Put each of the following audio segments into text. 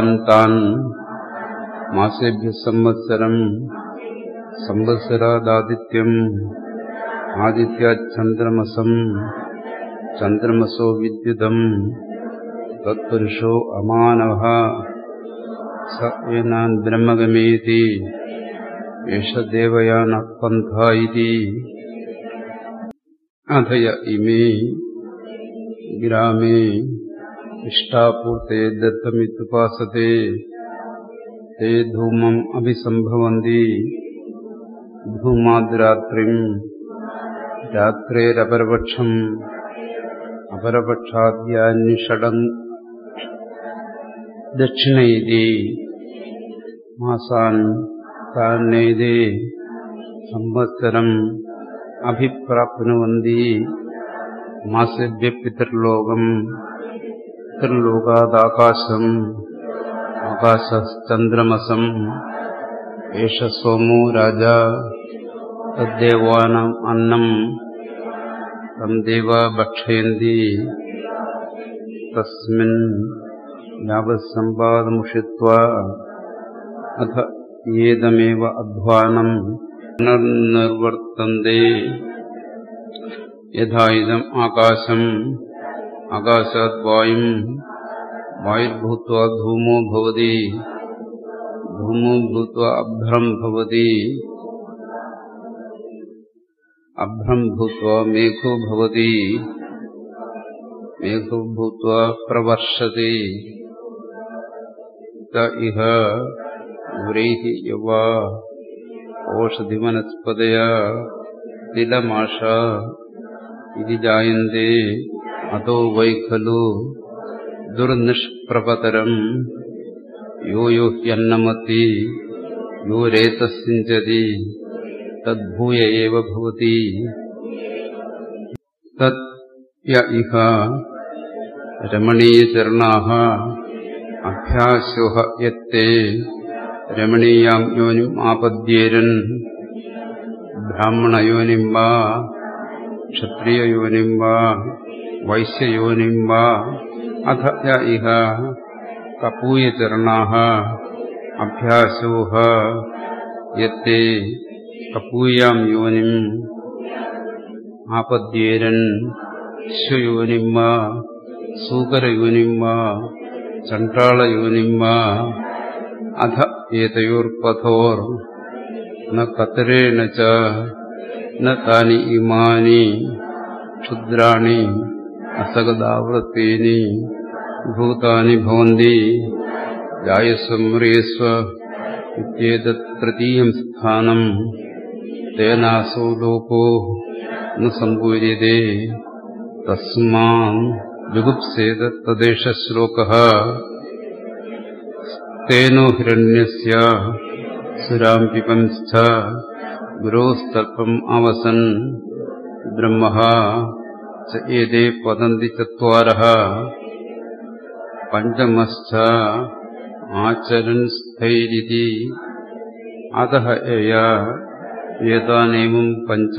താൻ മാസേഭ്യ സംവത്സരം സംവത്സരാദാദിത്യം ആദിത്യചന്ദ്രമസം ചന്ദ്രമസോ വിദ്യുതം തത്പുരുഷോ അമാനവ സ ഏനാൻ ബ്രഹ്മഗമേതി ഏഷ ദേവയാന പന്ഥ ഇതി അധയ ഇമേ ഗ്രാമേ ഇഷ്ടാപൂർത്തെ ദത്തമിത്യുപാസത്തെ തേ ധൂമം അഭിസംഭവന്തി ധൂമാദ്രാത്രിം രാത്രേരപരപക്ഷം അപരപക്ഷാദ്യാന്യഷടം ദക്ഷിണൈതി മാസാൻ താനേതേ സംവത്സരം അഭിപ്രാപ്നുവന്തി മാസഭ്യ പിതൃലോകം പിതൃലോകാദാകാശം ആകാശചന്ദ്രമസം ഏഷ സോമോ രാജ തദ്ദേവാനം അന്നം തം ദേവ ഭക്ഷയന്തി തസ്മിൻ യാവത്സമ്പാദമുഷിത്വ അഥ ഏതമേവ അധ്വാനം പുനർനിർവർത്തന്തെ യഥാ ഇതം ആകാശം ആകാശാത് വായും വായുർഭൂത്വാ ധൂമോ ഭവതി ധൂമോ ഭൂത്വാ അഭ്രം ഭവതി അഭ്രം ഭൂത്വാ മേഘോ ഭവതി മേഘോ ഭൂത്വാ പ്രവർഷതി ഇഹ വ്രീഹി യവാ ഓഷധിവനസ്പതയ തിലമാഷ ഇതി ജായന്തേ അതോ വൈ ഖലു ദുർനിഷ്പ്രപതരം യോ യോ ഹ്യന്നമത്തി യോ രേതസിഞ്ചതി തദ്ഭൂയ ഏവ ഭവതി തത് യ ഇഹ രമണീയചരണാः അഭ്യാസോഹ യത്തെ രമണീയാം യോനിം ആപദ്യേരൻ ബ്രാഹ്മണയോനിം വാ ക്ഷത്രിയയോനിം വാ വൈശ്യയോനിം വാ അഥ യ ഇഹ കപൂയചരണാः അഭ്യാസോഹ യത്തെ കപൂയാം യോനിം ആപദ്യേരൻ ശ്വയോനിം വാ സൂകരയോനിം വാ ചണ്ഡാളയോനിം വാ അധ ഏതയോർപഥോർ ന കതരേണ ച ന താനി ഇമാനി ക്ഷുദ്രാണി അസഗതാവൃത്തീനി ഭൂതാനി ഭവന്തി ജായസ്വ മ്രിയസ്വ ഇത്യേതത് തൃതീയം സ്ഥാനം തേനാസോ ലോകോ ന സമ്പൂര്യതേ തസ്മാൻ ജുഗുപ്സേത തദ്ദേശ ശ്ലോകഃ തേനോ ഹിരണ്യസ്യ സുരാം പിപംസ്ഥ ഗുരോസ്തൽപം അവസൻ ബ്രഹ്മ ച ഏതേ പതന്തി ചത്വാരഃ പഞ്ചമശ്ച ആചരൻ സ്ഥൈരിതി അതഃ ഏയ ഏതാനേവം പഞ്ച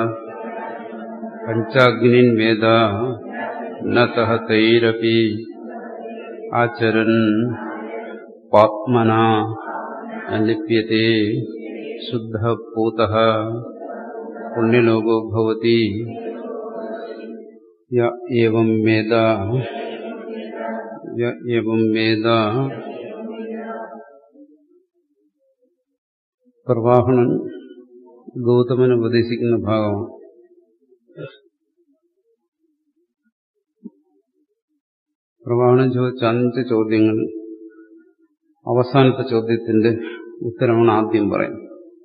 പഞ്ചാഗ്നിൻ വേദ നതഃ തൈരപി ആചരൻ പാത്മന ലിപ്യത്തെ ശുദ്ധ പൂതഃ പുണ്യലോകോ ഭവതി യ ഏവം വേദ യ ഏവം വേദ പ്രവാഹണൻ ഗൗതമൻ ഉപദേശിക്കുന്ന ഭാഗമാണ് പ്രവാഹനം ചോദിച്ച അഞ്ച് ചോദ്യങ്ങൾ അവസാനത്തെ ചോദ്യത്തിന്റെ ഉത്തരമാണ് ആദ്യം പറയുന്നത്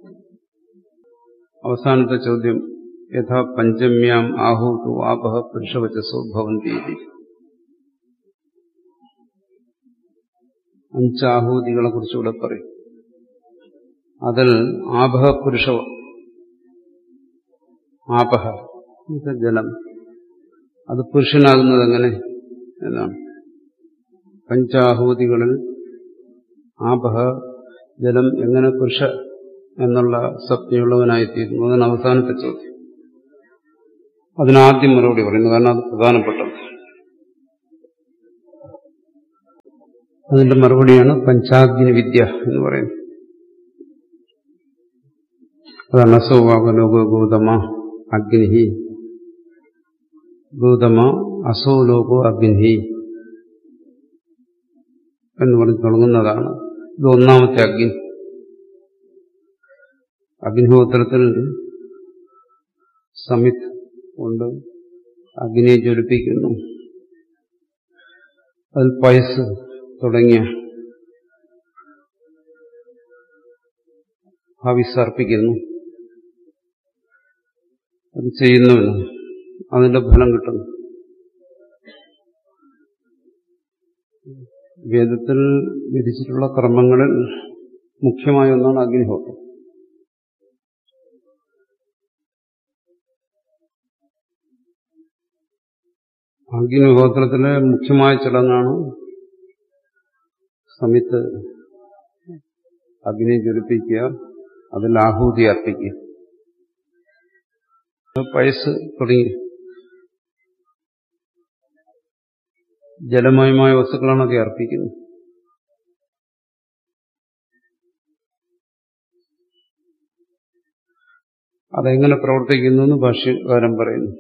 അവസാനത്തെ ചോദ്യം യഥാ പഞ്ചമ്യാം ആഹൂതു ആപഹ പുരുഷവചസോ ഭവന്തി അഞ്ചാഹൂതികളെ കുറിച്ചുകൂടെ പറയും അതിൽ ആപഹ പുരുഷ ആപഹ ജലം അത് പുരുഷനാകുന്നത് എങ്ങനെ എന്നാണ് പഞ്ചാഹൂതികളിൽ ആപഹ ജലം എങ്ങനെ പുരുഷ എന്നുള്ള സപ്തിയുള്ളവനായിത്തീരുന്നു അതാണ് അവസാനത്തെ ചോദ്യം അതിനാദ്യം മറുപടി പറയുന്നു കാരണം അത് പ്രധാനപ്പെട്ടത് അതിന്റെ മറുപടിയാണ് പഞ്ചാഗ്നി വിദ്യ എന്ന് പറയുന്നത് അതാണ് അസോവാകലോക ഗൗതമ അഗ്നി ഗൗതമ അസോ ലോകോ അഗ്നി എന്ന് പറഞ്ഞ് തുടങ്ങുന്നതാണ് ഇത് ഒന്നാമത്തെ അഗ്നി അഗ്നിഹോത്രത്തിൽ സമിത് കൊണ്ട് അഗ്നിയെ ജ്വലിപ്പിക്കുന്നു അതിൽ പയസ് തുടങ്ങിയ ഹവിസ് അർപ്പിക്കുന്നു അത് ചെയ്യുന്നവന് അതിന്റെ ഫലം കിട്ടുന്നു വേദത്തിൽ വിധിച്ചിട്ടുള്ള കർമ്മങ്ങളിൽ മുഖ്യമായ ഒന്നാണ് അഗ്നിഹോത്രം അഗ്നിഹോത്രത്തിലെ മുഖ്യമായ ചടങ്ങാണ് സമയത്ത് അഗ്നി ജ്വലിപ്പിക്കുക അതിൽ ആഹൂതി അർപ്പിക്കുക പയസ് തുടങ്ങി ജലമയമായ വസ്തുക്കളാണ് അത് അർപ്പിക്കുന്നത് അതെങ്ങനെ പ്രവർത്തിക്കുന്നു എന്ന് ഭാഷ്യകാരൻ പറയുന്നു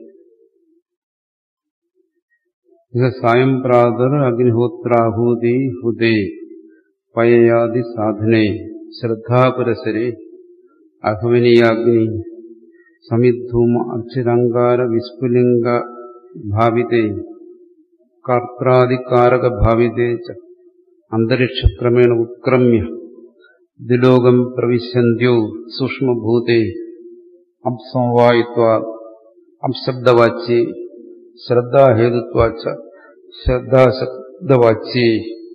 ഇത് സായം പ്രാതർ അഗ്നിഹോത്രാഹൂതി ഹുദേ പയയാദി സാധനെ ശ്രദ്ധാപുരസരെ അഹവനീയാഗ്നി സമിദ്ധൂമ അക്ഷരങ്കാര വിസ്ഫുലിംഗ ഭാവിതേ കർത്താദികാരക ഭാവിതേ ച അന്തരിക്ഷക്രമേണ ഉത്ക്രമ്യ ദിലോകം പ്രവിശന്ത്യോ സൂക്ഷ്മഭൂതേ അപ്സംവായിത്വാ അംശബ്ദവാച്യേ ശ്രദ്ധാഹേതുത്വാച്ച ശ്രദ്ധാശബ്ദവാച്യേ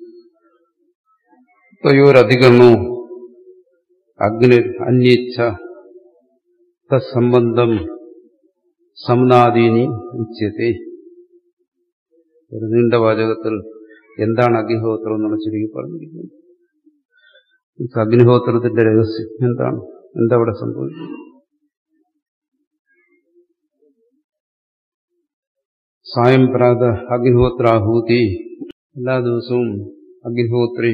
തയോരധികരണോ അഗ്നിർ അന്യേച്ഛ തത്സംബന്ധം സമനാദീനി ഉച്യത്തെ ഒരു നീണ്ട വാചകത്തിൽ എന്താണ് അഗ്നിഹോത്രം എന്നുള്ള ചുരുക്കി പറഞ്ഞിരിക്കുന്നത് അഗ്നിഹോത്രത്തിന്റെ രഹസ്യം എന്താണ് എന്താ അവിടെ സംഭവിക്കുന്നത് സായം പ്രാത അഗ്നിഹോത്രാഹൂതി എല്ലാ ദിവസവും അഗ്നിഹോത്രി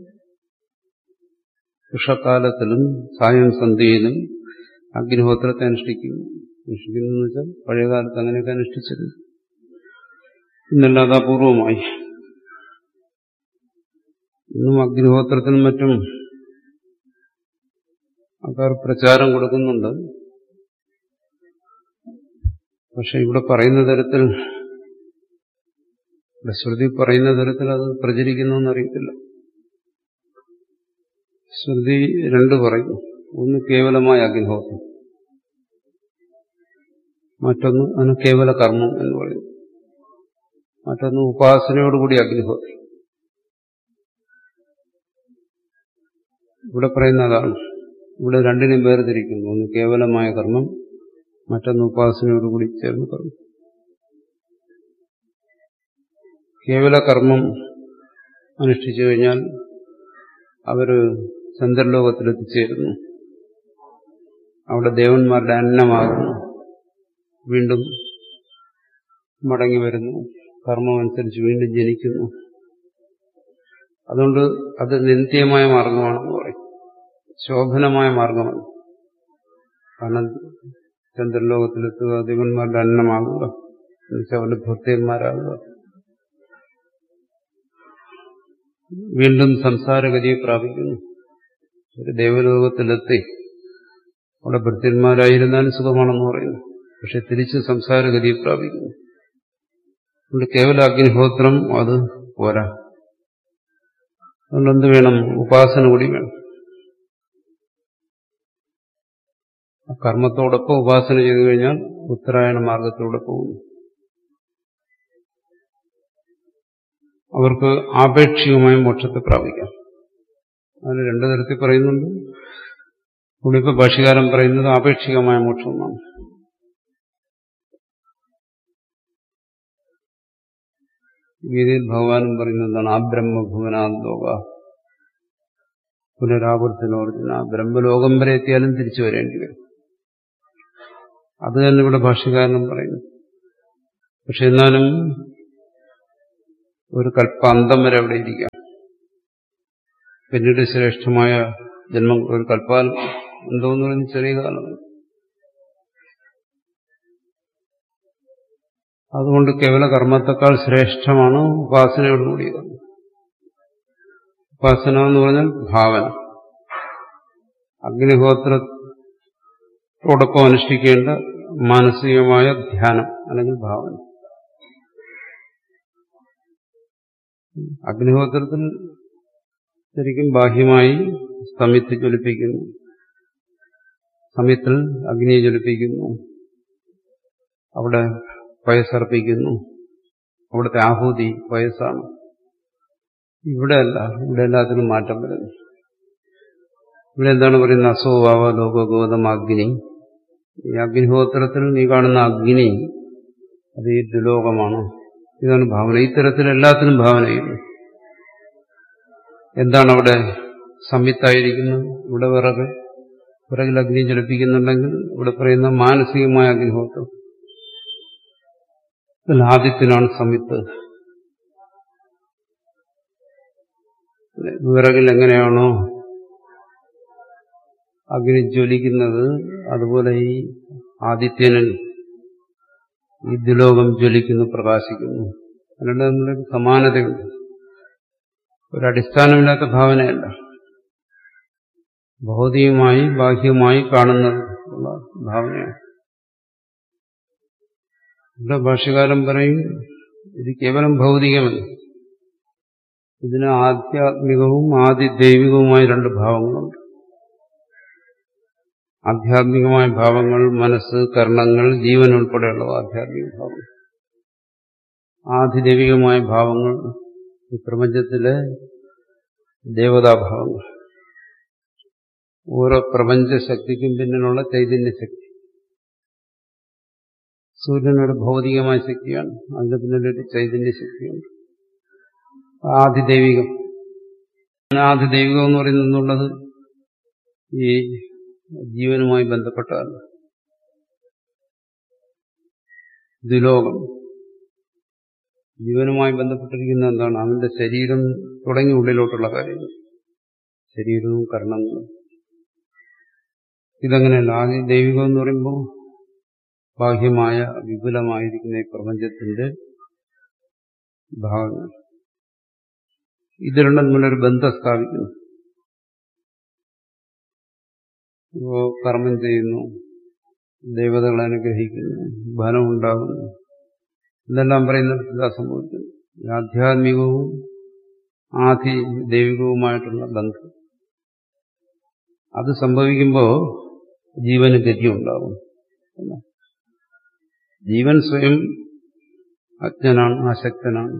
ഉഷക്കാലത്തിലും സായം സന്ധ്യയിലും അഗ്നിഹോത്രത്തെ അനുഷ്ഠിക്കുന്നു അനുഷ്ഠിക്കുന്നു എന്ന് വെച്ചാൽ പഴയകാലത്ത് അങ്ങനെയൊക്കെ അനുഷ്ഠിച്ചിരുന്നു ഇന്നല്ലാതെ അപൂർവമായി ഇന്നും അഗ്നിഹോത്രത്തിനും മറ്റും ആൾക്കാർ പ്രചാരം കൊടുക്കുന്നുണ്ട് പക്ഷെ ഇവിടെ പറയുന്ന തരത്തിൽ ഇവിടെ ശ്രുതി പറയുന്ന തരത്തിൽ അത് പ്രചരിക്കുന്നു അറിയത്തില്ല ശ്രുതി രണ്ട് പറയും ഒന്ന് കേവലമായ അഗ്നിഹോത്രം മറ്റൊന്ന് അതിന് കേവല കർമ്മം എന്ന് പറയും മറ്റൊന്ന് ഉപാസനയോടുകൂടി അഗ്നിഹോത്രം ഇവിടെ പറയുന്ന അതാണ് ഇവിടെ രണ്ടിനും വേർതിരിക്കുന്നു ഒന്ന് കേവലമായ കർമ്മം മറ്റൊന്ന് ഉപാസനയോടുകൂടി ചേർന്ന് കർമ്മം കേവല കർമ്മം അനുഷ്ഠിച്ചു കഴിഞ്ഞാൽ അവര് ചന്ദ്രലോകത്തിലെത്തിച്ചേരുന്നു അവിടെ ദേവന്മാരുടെ അന്നമാകുന്നു വീണ്ടും മടങ്ങി വരുന്നു കർമ്മമനുസരിച്ച് വീണ്ടും ജനിക്കുന്നു അതുകൊണ്ട് അത് നിന്ദ്യമായ മാർഗമാണെന്ന് പറയും ശോഭനമായ മാർഗമാണ് കാരണം ചന്ദ്രലോകത്തിലെത്തുക ദേവന്മാരുടെ അന്നമാകുക എന്നുവെച്ചാൽ അവരുടെ ഭക്തന്മാരാകുക വീണ്ടും സംസാരഗതിയെ പ്രാപിക്കുന്നു ഒരു ദേവലോകത്തിലെത്തി അവിടെ ഭക്തന്മാരായിരുന്നാലും സുഖമാണെന്ന് പറയുന്നു പക്ഷെ തിരിച്ച് സംസാരഗതിയെ പ്രാപിക്കുന്നു അതുകൊണ്ട് കേവല അഗ്നിഹോത്രം അത് പോരാ അതുകൊണ്ട് എന്ത് വേണം ഉപാസന കൂടി വേണം കർമ്മത്തോടൊപ്പം ഉപാസന ചെയ്തു കഴിഞ്ഞാൽ ഉത്തരായണ മാർഗത്തിലൂടെ പോകുന്നു അവർക്ക് ആപേക്ഷികമായ മോക്ഷത്തെ പ്രാപിക്കാം അതിന് രണ്ടു തരത്തിൽ പറയുന്നുണ്ട് ഇവിടെ ഇപ്പൊ ഭാഷകാരൻ പറയുന്നത് ആപേക്ഷികമായ മോക്ഷം എന്നാണ് ഗീതയിൽ ഭഗവാനും പറയുന്നത് എന്താണ് ആ ബ്രഹ്മഭുവനാന്തോക പുനരാവർത്തനോർജുന ബ്രഹ്മലോകം വരെ എത്തിയാലും തിരിച്ചു വരേണ്ടി വരും അത് തന്നെ ഇവിടെ ഭാഷ്യകാരനും പറയുന്നു പക്ഷെ എന്നാലും ഒരു കൽപ്പാന്തം വരെ അവിടെ ഇരിക്കാം പിന്നീട് ശ്രേഷ്ഠമായ ജന്മം ഒരു കൽപ്പാലം എന്തോന്ന് പറഞ്ഞ് ചെറിയ കാലം അതുകൊണ്ട് കേവല കർമ്മത്തെക്കാൾ ശ്രേഷ്ഠമാണ് ഉപാസനയോടുകൂടിയത് ഉപാസന എന്ന് പറഞ്ഞാൽ ഭാവന അഗ്നിഹോത്രത്തോടൊപ്പം അനുഷ്ഠിക്കേണ്ട മാനസികമായ ധ്യാനം അല്ലെങ്കിൽ ഭാവന അഗ്നിഹോത്രത്തിൽ ശരിക്കും ബാഹ്യമായി സമിത്ത് ജ്വലിപ്പിക്കുന്നു സമിത്തിൽ അഗ്നിയെ ജ്വലിപ്പിക്കുന്നു അവിടെ വയസ്സർപ്പിക്കുന്നു അവിടുത്തെ ആഹൂതി വയസ്സാണ് ഇവിടെ അല്ല ഇവിടെ എല്ലാത്തിനും മാറ്റം വരുന്നു ഇവിടെ എന്താണ് പറയുന്നത് അസോവാവ ലോകഗോതം അഗ്നി ഈ അഗ്നിഹോത്രത്തിൽ നീ കാണുന്ന അഗ്നി അത് ഈ ദുലോകമാണ് ഇതാണ് ഭാവന ഇത്തരത്തിൽ എല്ലാത്തിനും ഭാവന ചെയ്യുന്നു എന്താണ് അവിടെ സംവിത്തായിരിക്കുന്നത് ഇവിടെ വിറക് വിറകിൽ അഗ്നി ജ്വലിപ്പിക്കുന്നുണ്ടെങ്കിൽ ഇവിടെ പറയുന്ന മാനസികമായ അഗ്നിഹോത്രം ഇതിൽ ആദ്യത്തിനാണ് സംവിത്ത് വിറകിൽ എങ്ങനെയാണോ അഗ്നി ജ്വലിക്കുന്നത് അതുപോലെ ഈ ആദിത്യനിൽ ഈ ദുലോകം ജ്വലിക്കുന്നു പ്രകാശിക്കുന്നു അതിനുള്ള നമ്മളൊരു സമാനതയുണ്ട് ഒരടിസ്ഥാനമില്ലാത്ത ഭാവനയല്ല ഭൗതികമായി ബാഹ്യമായി കാണുന്നത് ഉള്ള ഭാവനയാണ് ഇവിടെ ഭാഷ്യകാലം പറയും ഇത് കേവലം ഭൗതികമല്ല ഇതിന് ആധ്യാത്മികവും ആദിദൈവികവുമായ രണ്ട് ഭാവങ്ങളുണ്ട് ആധ്യാത്മികമായ ഭാവങ്ങൾ മനസ്സ് കർണങ്ങൾ ജീവൻ ഉൾപ്പെടെയുള്ള ആധ്യാത്മിക ഭാവങ്ങൾ ആധിദൈവികമായ ഭാവങ്ങൾ ഈ പ്രപഞ്ചത്തിലെ ദേവതാഭാവങ്ങൾ ഓരോ പ്രപഞ്ച ശക്തിക്കും പിന്നിലുള്ള ചൈതന്യശക്തി സൂര്യനൊരു ഭൗതികമായ ശക്തിയാണ് അതിന്റെ പിന്നിലൊരു ചൈതന്യശക്തിയുണ്ട് ആദിദൈവികം ആദിദൈവികം എന്ന് പറയുന്നത് ഈ ജീവനുമായി ബന്ധപ്പെട്ടതല്ല ദുലോകം ജീവനുമായി ബന്ധപ്പെട്ടിരിക്കുന്ന എന്താണ് അവന്റെ ശരീരം തുടങ്ങി ഉള്ളിലോട്ടുള്ള കാര്യങ്ങൾ ശരീരവും കർണങ്ങളും ഇതങ്ങനെയല്ല ആദ്യം ദൈവികം എന്ന് പറയുമ്പോൾ ബാഹ്യമായ വിപുലമായിരിക്കുന്ന ഈ പ്രപഞ്ചത്തിന്റെ ഭാഗങ്ങൾ ഇത് രണ്ടും തമ്മിലൊരു ബന്ധം സ്ഥാപിക്കുന്നു ഇപ്പോ കർമ്മം ചെയ്യുന്നു ദേവതകളെ അനുഗ്രഹിക്കുന്നു ഫലം ഉണ്ടാകുന്നു ഇതെല്ലാം പറയുന്നത് ഇതാ സംഭവിക്കുന്നു ആധ്യാത്മികവും ആധി ദൈവികവുമായിട്ടുള്ള ബന്ധം അത് സംഭവിക്കുമ്പോൾ ജീവന് ഗതി ഉണ്ടാകും ജീവൻ സ്വയം അജ്ഞനാണ് അശക്തനാണ്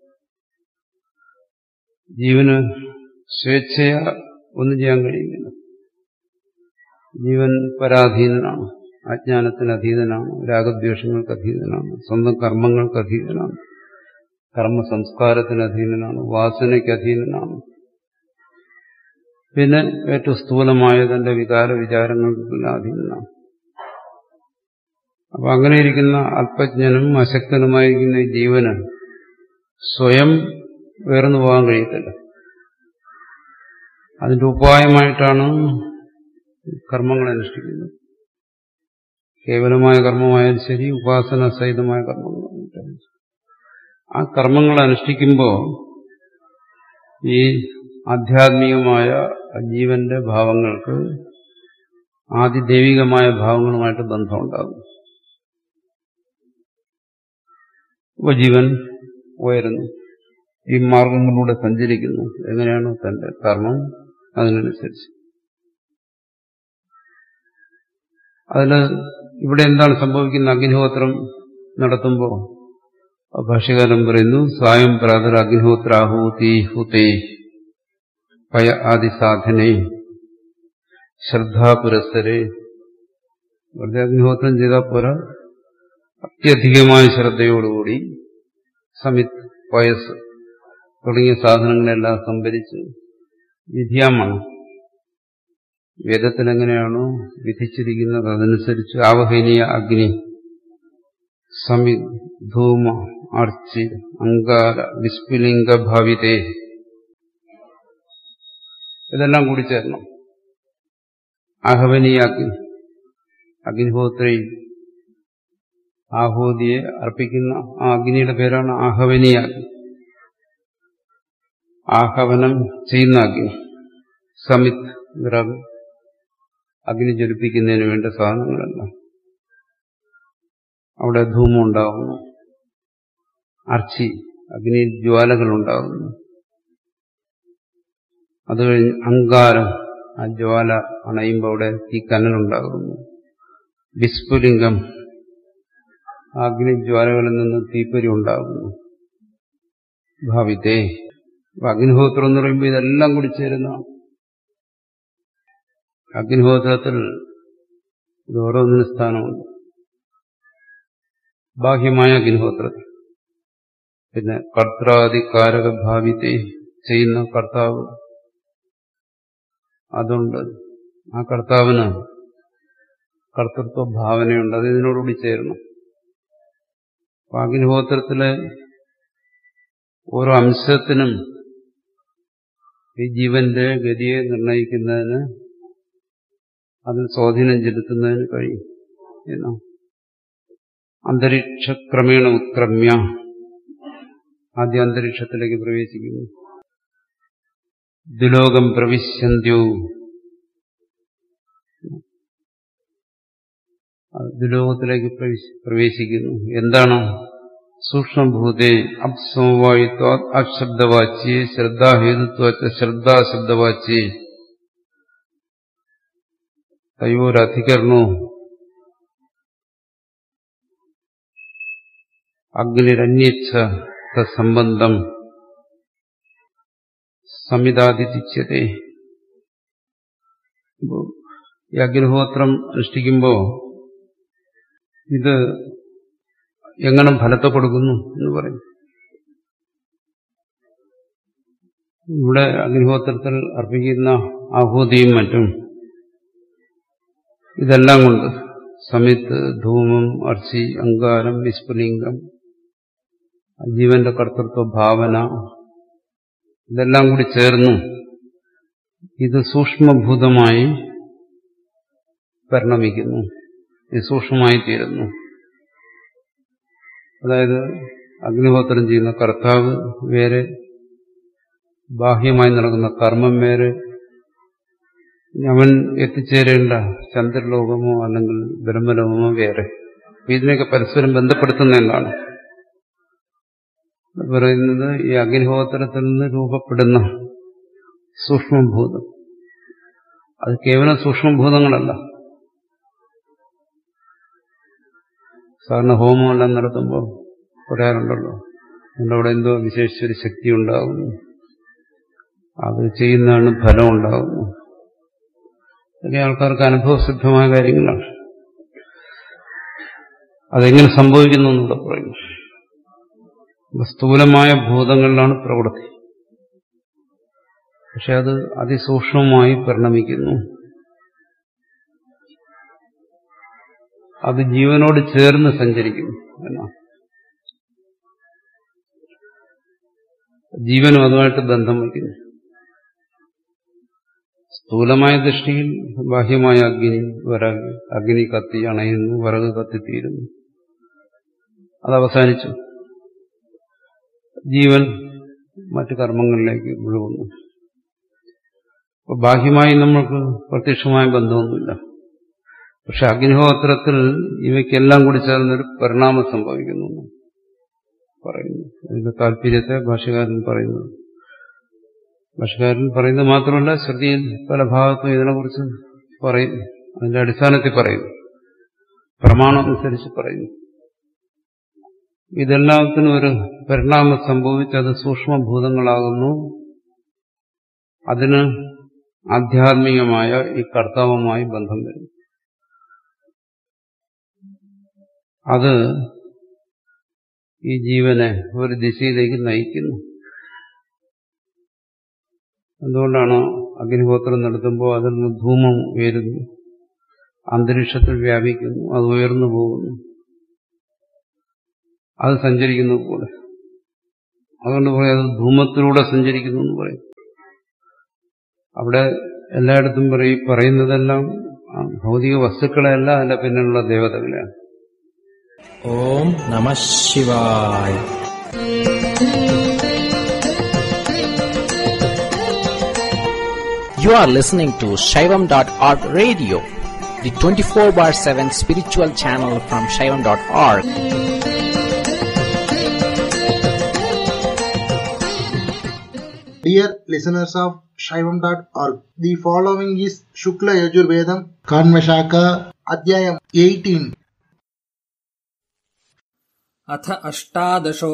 ജീവന് സ്വേച്ഛയ ഒന്നും ചെയ്യാൻ കഴിയുന്നില്ല ജീവൻ പരാധീനനാണ് അജ്ഞാനത്തിന് അധീനനാണ് രാഗദ്വേഷങ്ങൾക്ക് അധീനനാണ് സ്വന്തം കർമ്മങ്ങൾക്ക് അധീനനാണ് കർമ്മ സംസ്കാരത്തിന് അധീനനാണ് വാസനയ്ക്ക് അധീനനാണ് പിന്നെ ഏറ്റവും സ്ഥൂലമായ തന്റെ വികാര വിചാരങ്ങൾക്ക് അധീനനാണ് അപ്പൊ അങ്ങനെ ഇരിക്കുന്ന അല്പജ്ഞനും അശക്തനുമായിരിക്കുന്ന ഈ ജീവന് സ്വയം ഉയർന്നു പോകാൻ കഴിയത്തില്ല അതിന്റെ ഉപായമായിട്ടാണ് കർമ്മങ്ങൾ അനുഷ്ഠിക്കുന്നത് കേവലമായ കർമ്മമായാലും ശരി ഉപാസന സഹിതമായ കർമ്മങ്ങൾ ആ കർമ്മങ്ങൾ അനുഷ്ഠിക്കുമ്പോൾ ഈ ആധ്യാത്മികമായ ജീവന്റെ ഭാവങ്ങൾക്ക് ആദിദൈവികമായ ഭാവങ്ങളുമായിട്ട് ബന്ധമുണ്ടാകും ഉപജീവൻ ഉയരുന്നു ഈ മാർഗങ്ങളിലൂടെ സഞ്ചരിക്കുന്നു എങ്ങനെയാണ് തന്റെ കർമ്മം അതിനനുസരിച്ച് അതില് ഇവിടെ എന്താണ് സംഭവിക്കുന്നത് അഗ്നിഹോത്രം നടത്തുമ്പോൾ ഭാഷ്യകാലം പറയുന്നു സായം പ്രാതർ അഗ്നിഹോത്രാഹൂതി ഹുതേ പയ ആദി സാധനെ ശ്രദ്ധാപുരസ്സരെ വെറുതെ അഗ്നിഹോത്രം ചെയ്താൽ പോരാ അത്യധികമായ ശ്രദ്ധയോടുകൂടി സമിത് വയസ്സ് തുടങ്ങിയ സാധനങ്ങളെല്ലാം സംഭരിച്ച് വിധിയാമാണ് വേദത്തിൽ എങ്ങനെയാണോ വിധിച്ചിരിക്കുന്നത് അതനുസരിച്ച് ആവഹനീയ അഗ്നി സമി ധൂമ അർച്ചി അങ്കാര വിസ്ഫുലിംഗ ഭാവിതേ ഇതെല്ലാം കൂടി ചേരണം ആഹവനീയാഗ്നി അഗ്നിഹോത്രി ആഹൂതിയെ അർപ്പിക്കുന്ന ആ അഗ്നിയുടെ പേരാണ് ആഹവനീയാഗ്നി ആഹവനം ചെയ്യുന്ന അഗ്നി സമിത് വിറക് അഗ്നി ജ്വലിപ്പിക്കുന്നതിന് വേണ്ട സാധനങ്ങളെല്ലാം അവിടെ ധൂമം ഉണ്ടാകുന്നു അർച്ചി അഗ്നി ജ്വാലകൾ ഉണ്ടാകുന്നു അത് കഴിഞ്ഞ് അങ്കാരം ആ ജ്വാല അണയുമ്പോൾ അവിടെ തീ കനലുണ്ടാകുന്നു വിസ്ഫുലിംഗം അഗ്നിജ്വാലകളിൽ നിന്ന് തീപ്പൊരി ഉണ്ടാകുന്നു ഭാവിതേ അഗ്നിഹോത്രം എന്ന് പറയുമ്പോൾ ഇതെല്ലാം കൂടി ചേരുന്ന അഗ്നിഹോത്രത്തിൽ ഇത് ഓരോന്നിനും സ്ഥാനമുണ്ട് ബാഹ്യമായ അഗ്നിഹോത്രത്തിൽ പിന്നെ കർത്താധികാരക ഭാവിത്തെ ചെയ്യുന്ന കർത്താവ് അതുണ്ട് ആ കർത്താവിന് കർത്തൃത്വ ഭാവനയുണ്ട് അത് ഇതിനോടുകൂടി ചേരണം അഗ്നിഹോത്രത്തിലെ ഓരോ അംശത്തിനും ഈ ജീവന്റെ ഗതിയെ നിർണയിക്കുന്നതിന് അതിൽ സ്വാധീനം ചെലുത്തുന്നതിന് കഴിയും എന്നാ അന്തരീക്ഷക്രമേണ ഉത്ക്രമ്യ ആദ്യ അന്തരീക്ഷത്തിലേക്ക് പ്രവേശിക്കുന്നു ദുലോകം പ്രവിശ്യന്ത്യോ ദുലോകത്തിലേക്ക് പ്രവേശിക്കുന്നു എന്താണ് സൂക്ഷ്മഭൂതേ അപ്സമവായുത്വ അശബ്ദവാച്യേ ശ്രദ്ധാഹേതുത്വ ശ്രദ്ധാശബ്ദവാച്യേ തയോരധികരണോ അഗ്നിരന്യച്ഛ സംബന്ധം സമിതാതിഥിച്ചതേ ഈ അഗ്നിഹോത്രം അനുഷ്ഠിക്കുമ്പോൾ ഇത് എങ്ങനെ ഫലത്തെ കൊടുക്കുന്നു എന്ന് പറയും ഇവിടെ അഗ്നിഹോത്രത്തിൽ അർപ്പിക്കുന്ന ആഹൂതിയും മറ്റും ഇതെല്ലാം കൊണ്ട് സമിത്ത് ധൂമം അർച്ചി അങ്കാരം വിസ്ഫുലിംഗം ജീവന്റെ കർത്തൃത്വ ഭാവന ഇതെല്ലാം കൂടി ചേർന്ന് ഇത് സൂക്ഷ്മഭൂതമായി പരിണമിക്കുന്നു ഇത് സൂക്ഷ്മമായി തീരുന്നു അതായത് അഗ്നിഹോത്രം ചെയ്യുന്ന കർത്താവ് വേറെ ബാഹ്യമായി നടക്കുന്ന കർമ്മം വേറെ അവൻ എത്തിച്ചേരേണ്ട ചന്ദ്രലോകമോ അല്ലെങ്കിൽ ബ്രഹ്മലോകമോ വേറെ ഇതിനെയൊക്കെ പരസ്പരം ബന്ധപ്പെടുത്തുന്ന എന്താണ് പറയുന്നത് ഈ അഗ്നിഹോത്രത്തിൽ നിന്ന് രൂപപ്പെടുന്ന സൂക്ഷ്മഭൂതം അത് കേവലം സൂക്ഷ്മഭൂതങ്ങളല്ല സാധാരണ ഹോമമെല്ലാം നടത്തുമ്പോൾ പറയാറുണ്ടല്ലോ അവിടെ എന്തോ വിശേഷിച്ചൊരു ശക്തി ഉണ്ടാകുന്നു അത് ചെയ്യുന്നതാണ് ഫലം ഉണ്ടാകുന്നു ഇതൊക്കെ ആൾക്കാർക്ക് അനുഭവസിദ്ധമായ കാര്യങ്ങളാണ് അതെങ്ങനെ സംഭവിക്കുന്നു എന്നിവിടെ പറയുന്നു സ്ഥൂലമായ ഭൂതങ്ങളിലാണ് പ്രവൃത്തി പക്ഷെ അത് അതിസൂക്ഷ്മമായി പരിണമിക്കുന്നു അത് ജീവനോട് ചേർന്ന് സഞ്ചരിക്കുന്നു എന്നാണ് ജീവനും അതുമായിട്ട് ബന്ധം വയ്ക്കുന്നു സ്ഥൂലമായ ദൃഷ്ടിയിൽ ബാഹ്യമായ അഗ്നി വിറക് അഗ്നി കത്തി അണയുന്നു വിറക് കത്തിത്തീരുന്നു അത് അവസാനിച്ചു ജീവൻ മറ്റു കർമ്മങ്ങളിലേക്ക് മുഴുകുന്നു അപ്പോൾ ബാഹ്യമായി നമ്മൾക്ക് പ്രത്യക്ഷമായ ബന്ധമൊന്നുമില്ല പക്ഷെ അഗ്നിഹോത്രത്തിൽ ഇവയ്ക്കെല്ലാം കൂടി ചേർന്നൊരു പരിണാമം സംഭവിക്കുന്നു പറയുന്നു ഇതിന്റെ താല്പര്യത്തെ ഭാഷകാരൻ പറയുന്നു ഭാഷകാരൻ പറയുന്നത് മാത്രമല്ല ശ്രുതിയിൽ പല ഭാഗത്തും ഇതിനെക്കുറിച്ച് പറയും അതിന്റെ അടിസ്ഥാനത്തിൽ പറയുന്നു പ്രമാണം അനുസരിച്ച് പറയുന്നു ഇതെല്ലാത്തിനും ഒരു പരിണാമം സംഭവിച്ചത് സൂക്ഷ്മഭൂതങ്ങളാകുന്നു അതിന് ആധ്യാത്മികമായ ഈ കർത്തവമായി ബന്ധം വരും അത് ഈ ജീവനെ ഒരു ദിശയിലേക്ക് നയിക്കുന്നു എന്തുകൊണ്ടാണ് അഗ്നിഹോത്രം നടത്തുമ്പോൾ അതിൽ നിന്ന് ധൂമം ഉയരുന്നു അന്തരീക്ഷത്തിൽ വ്യാപിക്കുന്നു അത് ഉയർന്നു പോകുന്നു അത് സഞ്ചരിക്കുന്നു പോലെ അതുകൊണ്ട് പറയാം അത് ധൂമത്തിലൂടെ സഞ്ചരിക്കുന്നു എന്ന് പറയും അവിടെ എല്ലായിടത്തും പറയും പറയുന്നതെല്ലാം ആ ഭൗതിക വസ്തുക്കളെയല്ല അതിന്റെ പിന്നിലുള്ള ദേവതകളെയാണ് ഓം നമ ശിവായ You are listening to Shaivam.org radio, the 24 bar 7 spiritual channel from Shaivam.org. Dear listeners of Shaivam.org, the following is Shukla Yajurvedam Kanvashaka Adhyayam 18. अथ अष्टादशो